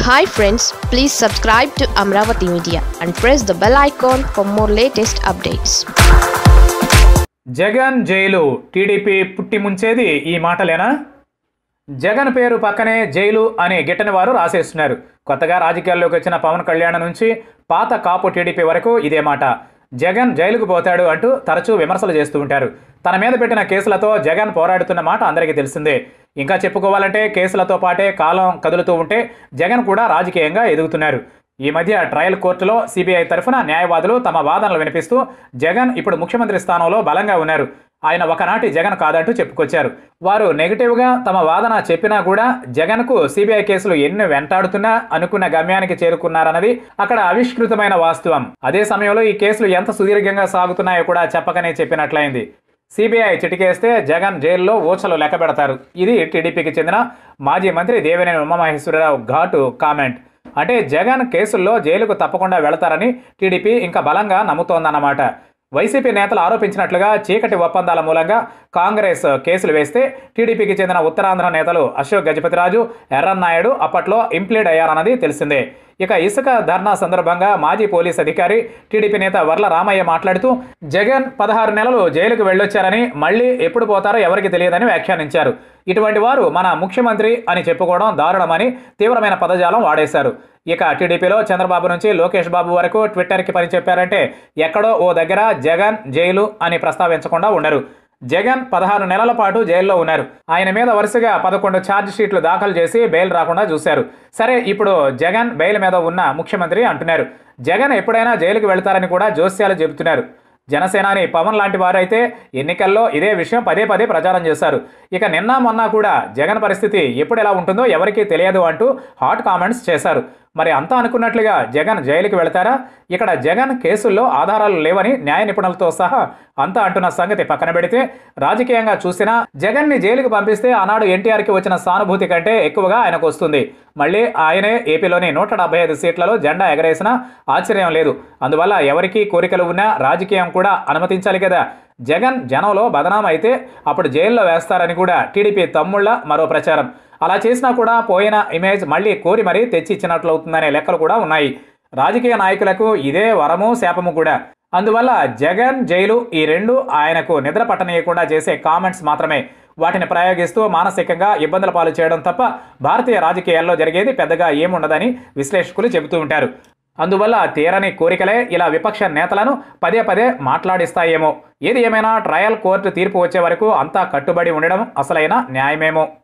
hi friends please subscribe to Amaravati media and press the bell icon for more latest updates Jagan jail TDP పుట్టి ముంచేది ఈ మాటలేనా జగన్ పేరు పక్కనే jail అని గిట్టని వారు రాసేస్తున్నారు కొత్తగా రాజకీయాల్లోకి వచ్చిన పవన్ కళ్యాణ్ నుంచి పాత కాపు టీడీపీ వరకు ఇదే మాట జగన్ జైలుకు పోతాడు అంటూ తరచూ విమర్శలు చేస్తూ ఉంటారు తన మీద పెట్టిన కేసులతో జగన్ పోరాడుతున్న మాట అందరికీ తెలిసిందే ఇంకా చెప్పుకోవాలంటే కేసులతో పాటే కాలం కదులుతూ ఉంటే జగన్ కూడా రాజకీయంగా ఎదుగుతున్నారు ఈ మధ్య ట్రయల్ కోర్టులో సిబిఐ తరఫున న్యాయవాదులు తమ వాదనలు వినిపిస్తూ జగన్ ఇప్పుడు ముఖ్యమంత్రి స్థానంలో బలంగా ఉన్నారు ఆయన ఒకనాటి జగన్ కాదంటూ చెప్పుకొచ్చారు వారు నెగిటివ్గా తమ వాదన చెప్పినా కూడా జగన్కు సిబిఐ కేసులు ఎన్ని వెంటాడుతున్నా అనుకున్న గమ్యానికి చేరుకున్నారన్నది అక్కడ ఆవిష్కృతమైన వాస్తవం అదే సమయంలో ఈ కేసులు ఎంత సుదీర్ఘంగా సాగుతున్నాయో కూడా చెప్పకనే చెప్పినట్లయింది సిబిఐ చిటికేస్తే జగన్ జైల్లో ఊచలు లెక్క పెడతారు ఇది టీడీపీకి చెందిన మాజీ మంత్రి దేవినేని ఉమామహేశ్వరరావు ఘాటు కామెంట్ అంటే జగన్ కేసుల్లో జైలుకు తప్పకుండా వెళతారని టీడీపీ ఇంకా బలంగా నమ్ముతోందన్నమాట వైసీపీ నేతలు ఆరోపించినట్లుగా చీకటి ఒప్పందాల మూలంగా కాంగ్రెస్ కేసులు వేస్తే టీడీపీకి చెందిన ఉత్తరాంధ్ర నేతలు అశోక్ గజపతిరాజు ఎర్రన్నాయుడు అప్పట్లో ఇంప్లీడ్ అయ్యారన్నది తెలిసిందే ఇక ఇసుక ధర్నా సందర్భంగా మాజీ పోలీస్ అధికారి టీడీపీ నేత వర్ల రామయ్య మాట్లాడుతూ జగన్ పదహారు నెలలు జైలుకు వెళ్ళొచ్చారని మళ్ళీ ఎప్పుడు పోతారో ఎవరికి తెలియదని వ్యాఖ్యానించారు ఇటువంటి వారు మన ముఖ్యమంత్రి అని చెప్పుకోవడం దారుణమని తీవ్రమైన పదజాలం వాడేశారు ఇక టీడీపీలో చంద్రబాబు నుంచి లోకేష్ బాబు వరకు ట్విట్టర్కి పని చెప్పారంటే ఎక్కడో ఓ దగ్గర జగన్ జైలు అని ప్రస్తావించకుండా ఉండరు జగన్ పదహారు నెలల పాటు జైల్లో ఉన్నారు ఆయన మీద వరుసగా పదకొండు ఛార్జ్ షీట్లు దాఖలు చేసి బెయిల్ రాకుండా చూశారు సరే ఇప్పుడు జగన్ బెయిల్ మీద ఉన్న ముఖ్యమంత్రి అంటున్నారు జగన్ ఎప్పుడైనా జైలుకు వెళ్తారని కూడా జోస్యాలు చెబుతున్నారు జనసేనాని పవన్ లాంటి వారైతే ఎన్నికల్లో ఇదే విషయం పదే పదే ప్రచారం చేశారు ఇక నిన్న మొన్న కూడా జగన్ పరిస్థితి ఎప్పుడు ఎలా ఉంటుందో ఎవరికీ తెలియదు అంటూ హాట్ కామెంట్స్ చేశారు మరి అంతా అనుకున్నట్లుగా జగన్ జైలుకి వెళతారా ఇక్కడ జగన్ కేసుల్లో ఆధారాలు లేవని న్యాయ నిపుణులతో సహా అంతా అంటున్న సంగతి పక్కన పెడితే రాజకీయంగా చూసినా జగన్ని జైలుకు పంపిస్తే ఆనాడు ఎన్టీఆర్కి వచ్చిన సానుభూతి కంటే ఎక్కువగా ఆయనకు వస్తుంది మళ్ళీ ఆయనే ఏపీలోని నూట డెబ్బై ఐదు సీట్లలో జెండా ఎగరేసినా ఆశ్చర్యం లేదు అందువల్ల ఎవరికి కోరికలు ఉన్నా రాజకీయం కూడా అనుమతించాలి కదా జగన్ జనంలో బదనాం అయితే అప్పుడు జైల్లో వేస్తారని కూడా టీడీపీ తమ్ముళ్ళ మరో ప్రచారం అలా చేసినా కూడా పోయిన ఇమేజ్ మళ్ళీ కోరి మరీ తెచ్చి ఇచ్చినట్లవుతుందనే లెక్కలు కూడా ఉన్నాయి రాజకీయ నాయకులకు ఇదే వరము శాపము కూడా అందువల్ల జగన్ జైలు ఈ రెండు ఆయనకు నిద్ర పట్టనీయకుండా చేసే కామెంట్స్ మాత్రమే వాటిని ప్రయోగిస్తూ మానసికంగా ఇబ్బందుల పాలు చేయడం తప్ప భారతీయ రాజకీయాల్లో జరిగేది పెద్దగా ఏముండదని విశ్లేషకులు చెబుతూ ఉంటారు అందువల్ల తీరని కోరికలే ఇలా విపక్ష నేతలను పదే పదే మాట్లాడిస్తాయేమో ఏది ఏమైనా ట్రయల్ కోర్టు తీర్పు వచ్చే వరకు అంతా కట్టుబడి ఉండడం అసలైన న్యాయమేమో